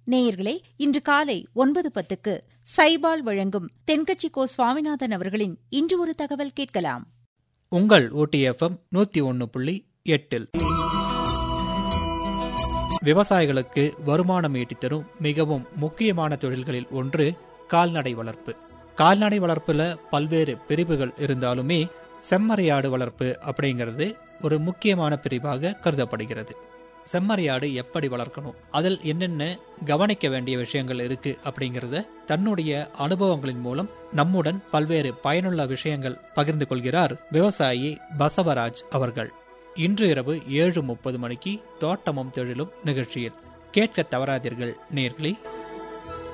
நேயர்களே இன்று காலை ஒன்பது பத்துக்கு சைபால் வழங்கும் தென்கட்சி கோ சுவாமிநாதன் அவர்களின் இன்று ஒரு தகவல் கேட்கலாம் உங்கள் ஓடிஎஃப்எம் நூத்தி ஒன்னு புள்ளி எட்டில் விவசாயிகளுக்கு வருமானம் ஈட்டித் தரும் மிகவும் முக்கியமான தொழில்களில் ஒன்று கால்நடை வளர்ப்பு கால்நடை வளர்ப்புல பல்வேறு பிரிவுகள் இருந்தாலுமே செம்மறியாடு வளர்ப்பு அப்படிங்கிறது ஒரு முக்கியமான பிரிவாக கருதப்படுகிறது செம்மறியாடு எப்படி வளர்க்கணும் அதில் என்னென்ன கவனிக்க வேண்டிய விஷயங்கள் இருக்கு அப்படிங்கறத தன்னுடைய அனுபவங்களின் மூலம் நம்முடன் பல்வேறு பயனுள்ள விஷயங்கள் பகிர்ந்து கொள்கிறார் விவசாயி பசவராஜ் அவர்கள் இன்று இரவு ஏழு முப்பது மணிக்கு தோட்டமும் தொழிலும் நிகழ்ச்சியில் கேட்க தவறாதீர்கள் நேர்களே